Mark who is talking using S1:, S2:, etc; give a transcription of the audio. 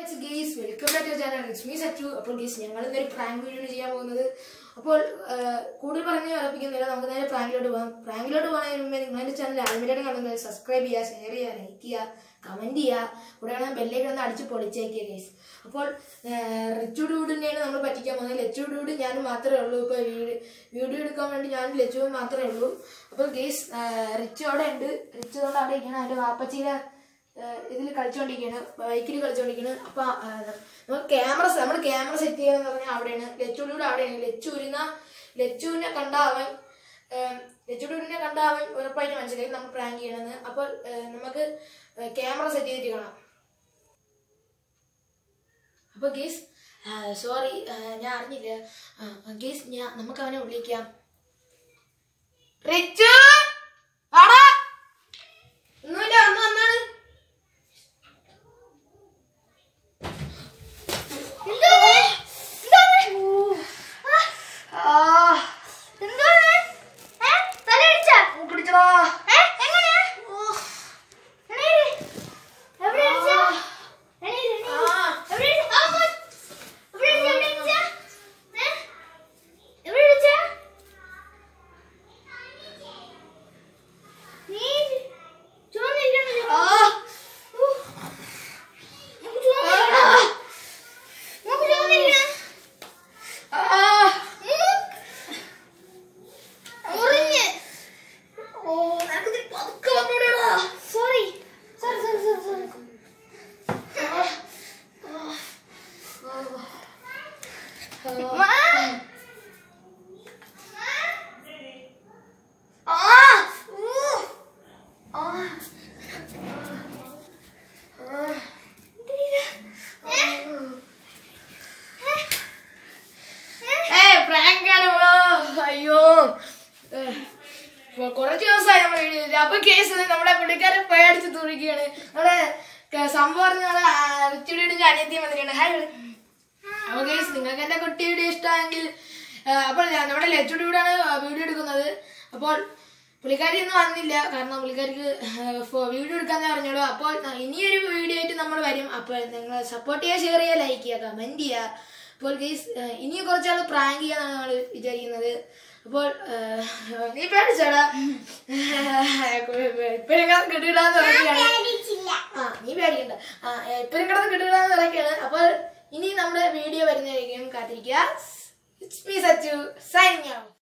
S1: What's guys welcome back to channel it's me Sachu അപ്പോൾ guys ഞങ്ങൾ ഇന്നൊരു പ്രാങ്ക് വീഡിയോ ചെയ്യാൻ പോകുന്നത് അപ്പോൾ ആ, കൂടുതൽ പറഞ്ഞ് ഉറപ്പിക്കുന്നില്ല നമുക്ക് നേരെ പ്രാങ്കിലോട്ട് പോകാം പ്രാങ്കിലോട്ട് പോകുന്നതിന് മുമ്പേ നിങ്ങൾ എൻ്റെ ചാനൽ ആദ്യമായിട്ട് കാണുന്നത് സബ്സ്ക്രൈബ് ചെയ്യുക ഷെയർ ചെയ്യുക ലൈക്ക് ചെയ്യുക കമൻറ്റ് ചെയ്യുക കൂടെയാണ് ബെല്ലേക്ക് ഒന്ന് അടിച്ച് പൊളിച്ചേക്കുക ഗെയ്സ് അപ്പോൾ റിച്ചു ഡൂഡിനെയാണ് നമ്മൾ പറ്റിക്കാൻ പോകുന്നത് ലച്ചു ഡൂഡ് ഞാനും മാത്രമേ ഉള്ളൂ ഇപ്പോൾ വീഡിയോ വീഡിയോ എടുക്കാൻ വേണ്ടി ഞാനും ലച്ചുവും മാത്രമേ ഉള്ളൂ അപ്പോൾ ഗെയ്സ് റിച്ചു അവിടെ ഉണ്ട് റിച്ചു കൊണ്ട് അവിടെ ഇരിക്കണം അവൻ്റെ വാപ്പച്ചിയുടെ ഇതിൽ കളിച്ചോണ്ടിരിക്കുകയാണ് ബൈക്കിൽ കളിച്ചോണ്ടിരിക്കുകയാണ് അപ്പൊ ആ, നമ്മൾ ക്യാമറ നമ്മൾ ക്യാമറ സെറ്റ് ചെയ്യാന്ന് പറഞ്ഞാൽ അവിടെയാണ് ലച്ചൂടിയുടെ അവിടെയാണ് ലച്ചൂരിന ലച്ചുവിനെ കണ്ട അവൻ ലച്ചൂടിനെ കണ്ട അവൻ ഉറപ്പായിട്ട് മനസ്സിലായി നമ്മൾ പ്രാങ്ക് ചെയ്യണമെന്ന് അപ്പോൾ ഏ, നമുക്ക് ക്യാമറ സെറ്റ് ചെയ്തിട്ട് കാണാം അപ്പൊ ഗേസ് സോറി ഞാൻ അറിഞ്ഞില്ല ഗേസ് ഞാൻ നമുക്ക് അവനെ വിളിക്കാം റിച്ചു ആടാ ഒന്നുമില്ല ഒന്ന് വന്നാണ് പിടിച്ചടാ ഓ നിനക്ക് പതുക്കെ വന്നൂടെടാ
S2: sorry sorry sorry sorry sorry
S1: ഏയ് പ്രാങ്കാണ് ബ്രോ അയ്യോ ഏ, ഇപ്പൊ കുറച്ച് ദിവസമായി നമ്മൾ വീഡിയോ ചെയ്തിട്ട് അപ്പൊ കേസ് നമ്മുടെ പുള്ളിക്കാരൻ പേടിച്ച് തുറിക്കുകയാണ് നമ്മുടെ ക- സംഭവം പറഞ്ഞ നമ്മളെ റിച്ചുടിയുടെ അനിയത്തിയും വന്നിട്ടുണ്ട് ഹായ് വിളി. അപ്പൊ കേസ് നിങ്ങൾക്ക് എന്റെ കുട്ടി വീഡിയോ ഇഷ്ടമായെങ്കിൽ ആ, അപ്പോൾ ഞാൻ നമ്മുടെ ലച്ചുടിയോടാണ് വീഡിയോ എടുക്കുന്നത് അപ്പോൾ പുള്ളിക്കാരി ഒന്നും വന്നില്ല കാരണം പുള്ളിക്കാരിക്ക് വീഡിയോ എടുക്കാന്നേ പറഞ്ഞോളൂ അപ്പോൾ ഇനിയൊരു വീഡിയോ ആയിട്ട് നമ്മൾ വരും അപ്പോൾ നിങ്ങൾ സപ്പോർട്ട് ചെയ്യുക ഷെയർ ചെയ്യുക ലൈക്ക് ചെയ്യുക കമന്റ് ചെയ്യുക അപ്പോൾ ഗൈസ് ഇനിയും കുറച്ചാൾ പ്രാങ്ക് ചെയ്യാന്നാണ് നമ്മൾ വിചാരിക്കുന്നത് അപ്പോൾ ആ, നീ പേടിച്ചോടാ ഇപ്പഴും കിട്ടിയിടാന്ന് പറയുകയാണ് ആ നീ പേടിക്കണ്ട ആ ഇപ്പഴും കിടന്ന് കിട്ടുകയെന്ന് പറയുകയാണ് അപ്പോൾ ഇനി നമ്മുടെ വീഡിയോ വരുന്നതായിരിക്കും കാത്തിരിക്കുക it's me Sachu signing out